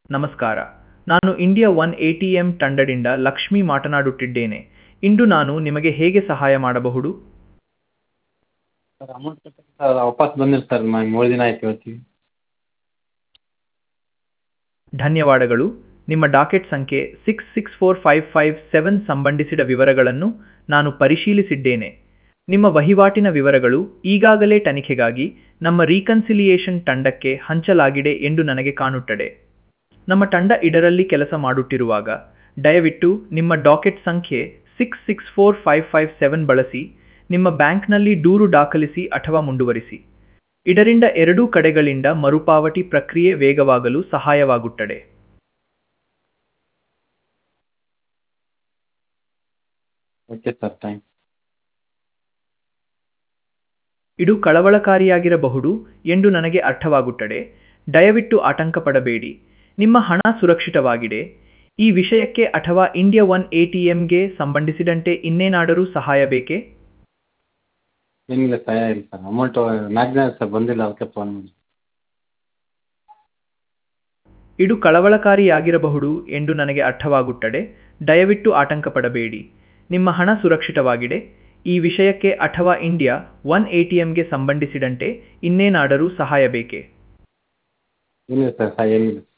ನಮಸ್ಕಾರ ನಾನು India one A T M ತಂಡದಿಂದ ಲಕ್ಷ್ಮಿ ಮಾತನಾಡುತ್ತಿದ್ದೇನೆ ಇಂದು ನಾನು ನಿಮಗೆ ಹೇಗೆ ಸಹಾಯ ಮಾಡಬಹುದು ಸರ್ ಅಮೌಂಟ್ ಸರ್ ವಾಪಸ್ ಬಂದಿಲ್ಲ ಸರ್ ಮ ಮೂರು ದಿನ ಆಯ್ತು ಇವತ್ತಿಗೆ ಧನ್ಯವಾದಗಳು ನಿಮ್ಮ ಡಾಕೆಟ್ ಸಂಖ್ಯೆ six six four five five seven ಸಂಬಂಧಿಸಿದ ವಿವರಗಳನ್ನು ನಾನು ಪರಿಶೀಲಿಸಿದ್ದೇನೆ ನಿಮ್ಮ ವಹಿವಾಟಿನ ವಿವರಗಳು ಈಗಾಗಲೇ ತನಿಖೆಗಾಗಿ ನಮ್ಮ ರೀಕನ್ಸಿಲಿಯೇಷನ್ ತಂಡಕ್ಕೆ ಹಂಚಲಾಗಿದೆ ಎಂದು ನನಗೆ ಕಾಣುತ್ತದೆ ನಮ್ಮ ತಂಡ ಇದರಲ್ಲಿ ಕೆಲಸ ಮಾಡುತ್ತಿರುವಾಗ ದಯವಿಟ್ಟು ನಿಮ್ಮ ಡಾಕೆಟ್ ಸಂಖ್ಯೆ six six four five five seven ಬಳಸಿ ನಿಮ್ಮ ಬ್ಯಾಂಕ್ನಲ್ಲಿ ದೂರು ದಾಖಲಿಸಿ ಅಥವಾ ಮುಂದುವರಿಸಿ ಇದರಿಂದ ಎರಡೂ ಕಡೆಗಳಿಂದ ಮರುಪಾವತಿ ಪ್ರಕ್ರಿಯೆ ವೇಗವಾಗಲು ಸಹಾಯವಾಗುತ್ತದೆ ಓಕೆ ಸರ್ ಥ್ಯಾಂಕ್ಸ್ ಇದು ಕಳವಳಕಾರಿಯಾಗಿರಬಹುದು ಎಂದು ನನಗೆ ಅರ್ಥವಾಗುತ್ತದೆ ದಯವಿಟ್ಟು ಆತಂಕ ಪಡಬೇಡಿ ನಿಮ್ಮ ಹಣ ಸುರಕ್ಷಿತವಾಗಿದೆ ಈ ವಿಷಯಕ್ಕೆ ಅಥವಾ ಇಂಡಿಯಾ ಒನ್ ಎ ಟಿ ಎಂಗೆ ಸಂಬಂಧಿಸಿದಂತೆ ಇನ್ನೇನಾದರೂ ಸಹಾಯ ಬೇಕೇ ಏನಿಲ್ಲ ಸಹಾಯ ಇಲ್ಲ ಸರ್ ಅಮೌಂಟು ಮ್ಯಾಗ್ನ ಸರ್ ಬಂದಿಲ್ಲ ಅದಕ್ಕೆ ಫೋನ್ ಮಾಡಿ ಇದು ಕಳವಳಕಾರಿಯಾಗಿರಬಹುದು ಎಂದು ನನಗೆ ಅರ್ಥವಾಗುತ್ತದೆ ದಯವಿಟ್ಟು ಆತಂಕ ಪಡಬೇಡಿ ನಿಮ್ಮ ಹಣ ಸುರಕ್ಷಿತವಾಗಿದೆ ಈ ವಿಷಯಕ್ಕೆ ಅಥವಾ ಇಂಡಿಯಾ ಒನ್ ಎ ಟಿ ಎಂಗೆ ಸಂಬಂಧಿಸಿದಂತೆ ಇನ್ನೇನಾದರೂ ಸಹಾಯ ಬೇಕೇ ಏನಿಲ್ಲ ಸರ್ ಸಹಾಯ ಏನಿಲ್ಲ